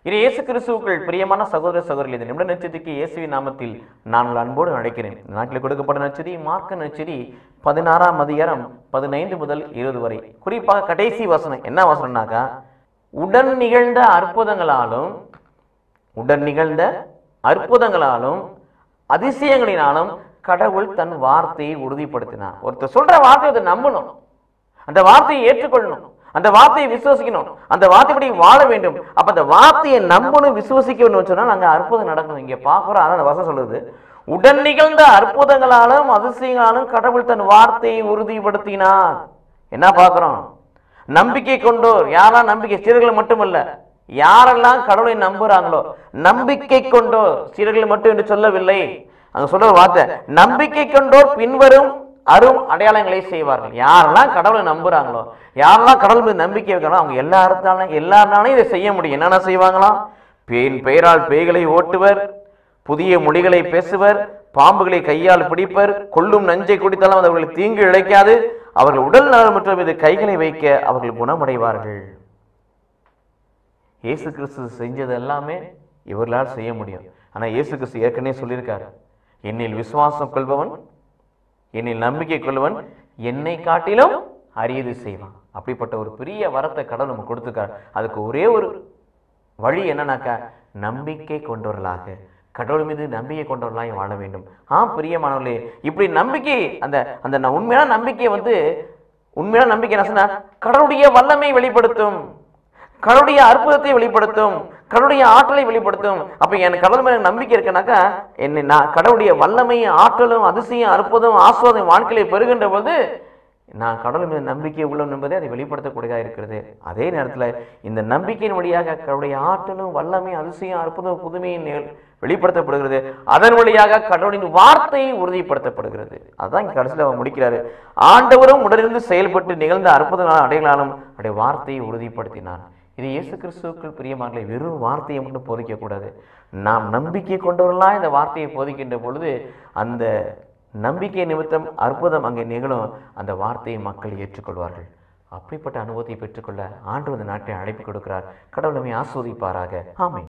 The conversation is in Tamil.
இது இயேசு கிறிஸ்துவுக்குள் பிரியமான சகோதர சகோதரி இந்த நிமிட நட்சத்திற்கு இயேசுவின் நாமத்தில் நான் உங்கள் அன்போடு அழைக்கிறேன் இந்த நாட்டில் கொடுக்கப்பட்ட நச்சதி மார்க்க நச்சதி பதினாறாம் அதிகாரம் பதினைந்து முதல் இருபது வரை குறிப்பாக கடைசி வசனம் என்ன வசனம்னாக்கா உடன் நிகழ்ந்த அற்புதங்களாலும் உடன் நிகழ்ந்த அற்புதங்களாலும் அதிசயங்களினாலும் கடவுள் தன் வார்த்தையை உறுதிப்படுத்தினார் ஒருத்தர் சொல்ற வார்த்தையை அதை நம்பணும் அந்த வார்த்தையை ஏற்றுக்கொள்ளணும் அந்த வார்த்தையை விசுவசிக்கணும் அந்த வார்த்தைப்படி வாழ வேண்டும் அப்ப அந்த வார்த்தையை நம்பணும் விசுவசிக்கணும் சொன்னா அங்க அற்புதம் நடக்கணும் இங்க பாக்குறோம் ஆனா அந்த வசனம் சொல்லுது உடன் நிகழ்ந்த அற்புதங்களாலும் அதிசயங்களாலும் கடவுள் தன் வார்த்தையை உறுதிப்படுத்தினார் என்ன பார்க்கிறோம் நம்பிக்கை கொண்டோர் யாரெல்லாம் நம்பிக்கை சீரர்கள் மட்டுமல்ல யாரெல்லாம் கடவுளை நம்புறாங்களோ நம்பிக்கை கொண்டோர் சீரர்கள் மட்டும் என்று சொல்லவில்லை அங்க சொல்ற ஒரு வார்த்தை நம்பிக்கை கொண்டோர் பின்வரும் அரும் அடையாளங்களை செய்வார்கள் யாரெல்லாம் கடவுளை நம்புறாங்களோ யாரெல்லாம் கடவுள் மீது நம்பிக்கை வைக்கிறாங்களோ அவங்க எல்லாருத்தாலும் எல்லாருனாலும் இதை செய்ய முடியும் என்னென்ன செய்வாங்களாம் பேன் பெயரால் பேய்களை ஓட்டுவர் புதிய மொழிகளை பேசுவர் பாம்புகளை கையால் பிடிப்பர் கொல்லும் நஞ்சை குடித்தாலும் அது அவர்களுக்கு தீங்கு இழைக்காது அவர்கள் உடல் நலமற்ற மீது கைகளை வைக்க அவர்கள் குணமடைவார்கள் இயேசு கிறிஸ்து செஞ்சது எல்லாமே இவர்களால் செய்ய முடியும் ஆனா இயேசு கிறிஸ்து ஏற்கனவே சொல்லியிருக்காரு என்னில் விசுவாசம் கொள்பவன் என்னில் நம்பிக்கை கொள்வன் என்னை காட்டிலும் அரியது செய்வான் அப்படிப்பட்ட ஒரு பெரிய வரத்தை கடவுள் நமக்கு கொடுத்துருக்காரு அதுக்கு ஒரே ஒரு வழி என்னன்னாக்கா நம்பிக்கை கொண்டவர்களாக கடவுள் மீது நம்பிக்கை கொண்டவர்களாக வாழ வேண்டும் ஆ பிரியமானவர்களே இப்படி நம்பிக்கை அந்த அந்த ந- உண்மையான நம்பிக்கை வந்து உண்மையான நம்பிக்கை என்ன சொன்னா கடவுளுடைய வல்லமை வெளிப்படுத்தும் கடவுளுடைய அற்புதத்தை வெளிப்படுத்தும் கடவுளுடைய ஆற்றலை வெளிப்படுத்தும் அப்ப எனக்கு கடவுள் மேல நம்பிக்கை இருக்குனாக்கா என்னை நான் கடவுளுடைய வல்லமையும் ஆற்றலும் அதிசயம் அற்புதம் ஆஸ்வாதம் வாழ்க்கையை பெறுகின்ற போது நான் கடவுள் மீது நம்பிக்கை உள்ளவன் என்பதை அதை வெளிப்படுத்தக்கூடியதாக இருக்கிறது அதே நேரத்துல இந்த நம்பிக்கையின் வழியாக கடவுளுடைய ஆற்றலும் வல்லமை அதிசயம் அற்புதம் புதுமையின் நிகழ்- வெளிப்படுத்தப்படுகிறது அதன் வழியாக கடவுளின் வார்த்தை உறுதிப்படுத்தப்படுகிறது அதான் இங்க கடைசியில் அவர் முடிக்கிறாரு ஆண்டவரும் உடனிருந்து செயல்பட்டு நிகழ்ந்த அற்புதங்களான அடைகளாலும் அவருடைய வார்த்தையை உறுதிப்படுத்தினார் இது இயேசு கிறிஸ்துவுக்குள் பிரியமானலை வெறும் வார்த்தையை மட்டும் போதிக்க கூடாது நாம் நம்பிக்கை கொண்டவர்களாக இந்த வார்த்தையை போதிக்கின்ற பொழுது அந்த நம்பிக்கை நிமித்தம் அற்புதம் அங்கே நிகழும் அந்த வார்த்தையை மக்கள் ஏற்றுக்கொள்வார்கள் அப்படிப்பட்ட அனுபவத்தை பெற்றுக்கொள்ள ஆண்டு இந்த நாட்டை அழைப்பு கொடுக்கிறார் கடவுளமை ஆஸ்வதிப்பாராக ஆமை